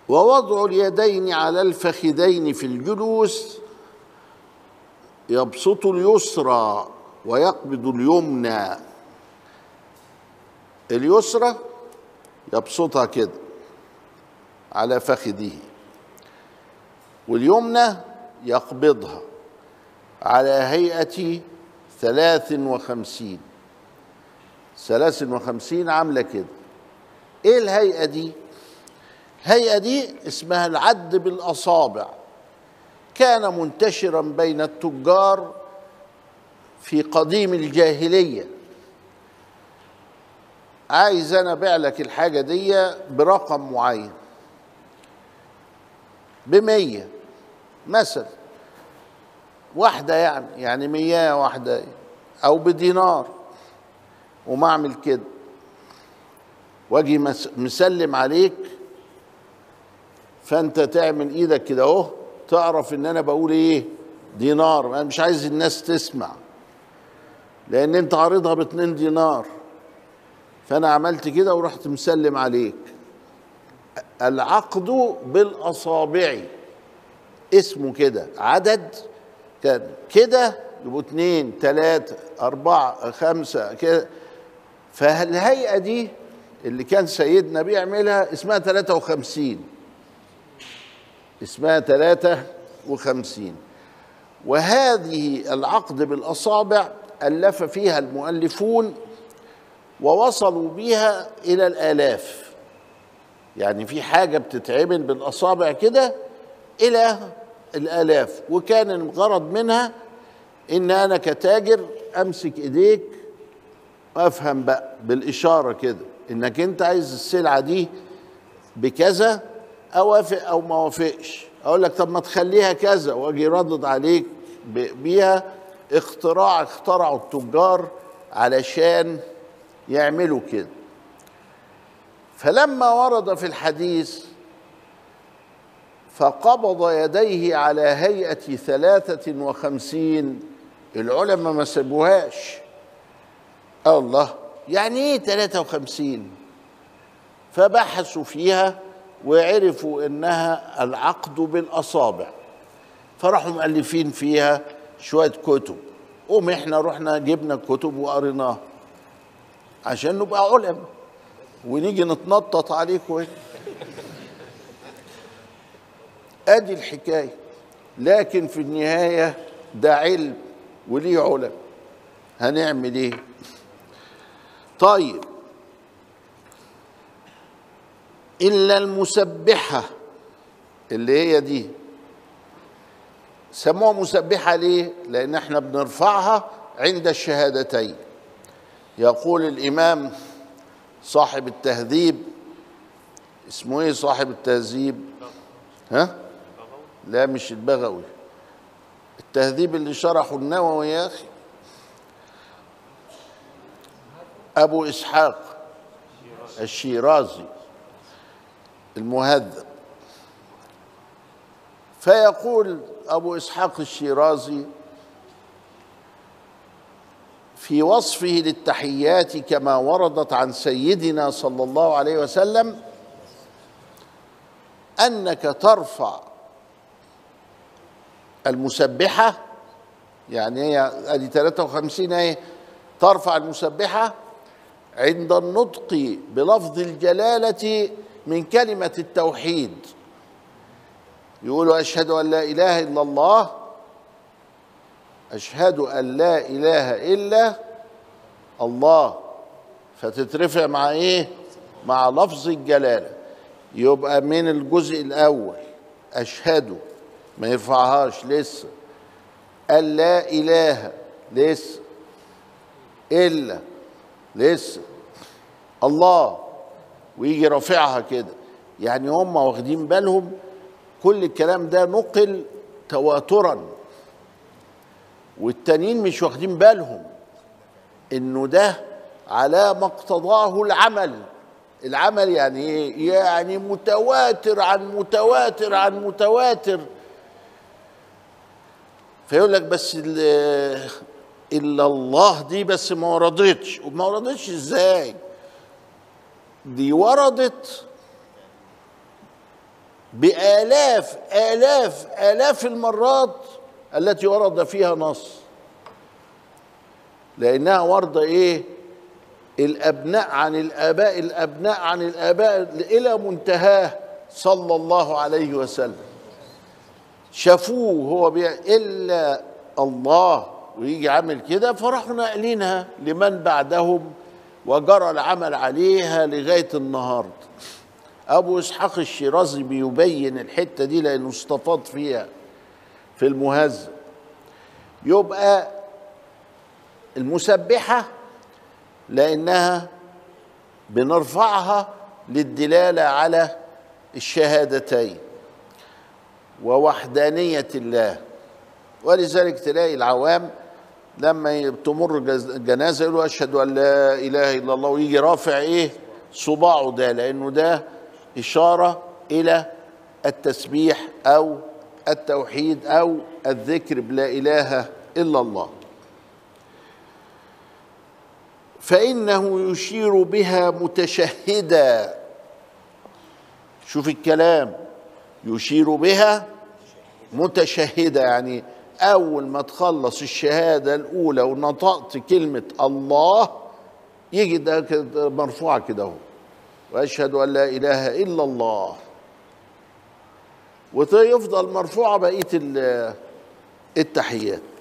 ووضع اليدين على الفخذين في الجلوس يبسط اليسرى ويقبض اليمنى اليسرى يبسطها كده على فخذه واليمنى يقبضها على هيئة ثلاث وخمسين ثلاث وخمسين عاملة كده ايه الهيئة دي الهيئة دي اسمها العد بالأصابع كان منتشرا بين التجار في قديم الجاهلية عايز انا ابيع لك الحاجة دي برقم معين بمية مثلا واحدة يعني يعني مية واحدة أو بدينار وما أعمل كده واجي مسلم عليك فأنت تعمل إيدك كده أهو تعرف إن أنا بقول إيه دينار أنا مش عايز الناس تسمع لأن أنت عارضها باتنين دينار فأنا عملت كده ورحت مسلم عليك العقد بالأصابع اسمه كده عدد كان كده يبقوا اتنين تلاتة أربعة خمسة كده فالهيئة دي اللي كان سيدنا بيعملها اسمها 53 اسمها 53 وهذه العقد بالأصابع ألف فيها المؤلفون ووصلوا بها إلى الآلاف يعني في حاجة بتتعمل بالأصابع كده إلى الآلاف وكان الغرض منها إن أنا كتاجر أمسك إيديك وأفهم بقى بالإشارة كده إنك أنت عايز السلعة دي بكذا أوافق أو ما أوافقش أقول لك طب ما تخليها كذا وأجي ردد عليك بيها اختراع اخترعوا التجار علشان يعملوا كده فلما ورد في الحديث فقبض يديه على هيئة ثلاثة وخمسين العلماء ما سابوهاش الله يعني ايه ثلاثة وخمسين فبحثوا فيها وعرفوا انها العقد بالاصابع فراحوا مؤلفين فيها شوية كتب قوم احنا رحنا جبنا كتب وقريناها عشان نبقى علماء ونيجي نتنطط عليكم ادي الحكايه لكن في النهايه ده علم وليه علم هنعمل ايه طيب الا المسبحه اللي هي دي سموها مسبحه ليه لان احنا بنرفعها عند الشهادتين يقول الامام صاحب التهذيب اسمه ايه صاحب التهذيب ها لا مش البغوي التهذيب اللي شرحه النووي يا اخي ابو اسحاق الشيرازي المهذب فيقول ابو اسحاق الشيرازي في وصفه للتحيات كما وردت عن سيدنا صلى الله عليه وسلم انك ترفع المسبحه يعني هي ادي 53 اهي ترفع المسبحه عند النطق بلفظ الجلاله من كلمه التوحيد يقولوا اشهد ان لا اله الا الله اشهد ان لا اله الا الله فتترفع مع ايه مع لفظ الجلاله يبقى من الجزء الاول اشهد ما يرفعهاش لسه قال لا اله لسه الا لسه الله ويجي رافعها كده يعني هم واخدين بالهم كل الكلام ده نقل تواترا والتانيين مش واخدين بالهم انه ده على ما اقتضاه العمل العمل يعني ايه يعني متواتر عن متواتر عن متواتر فيقول لك بس الا الله دي بس ما وردتش وما وردتش ازاي دي وردت بآلاف آلاف آلاف المرات التي ورد فيها نص لأنها واردة إيه الأبناء عن الآباء الأبناء عن الآباء إلى منتهاه صلى الله عليه وسلم شافوه هو بيع إلا الله ويجي عامل كده فراحوا ناقلينها لمن بعدهم وجرى العمل عليها لغاية النهاردة أبو إسحاق الشيرازي بيبين الحتة دي لأنه استفاض فيها في المهذب يبقى المسبحة لأنها بنرفعها للدلالة على الشهادتين ووحدانية الله ولذلك تلاقي العوام لما تمر جنازة يقولوا أشهد أن لا إله إلا الله ويجي رافع إيه صباعه ده لأنه ده إشارة إلى التسبيح أو التوحيد أو الذكر بلا إله إلا الله فإنه يشير بها متشهدا شوف الكلام يشير بها متشهدة يعني أول ما تخلص الشهادة الأولى ونطقت كلمة الله يجي ده كده مرفوعة كده اهو وأشهد أن لا إله إلا الله ويفضل مرفوعة بقية التحيات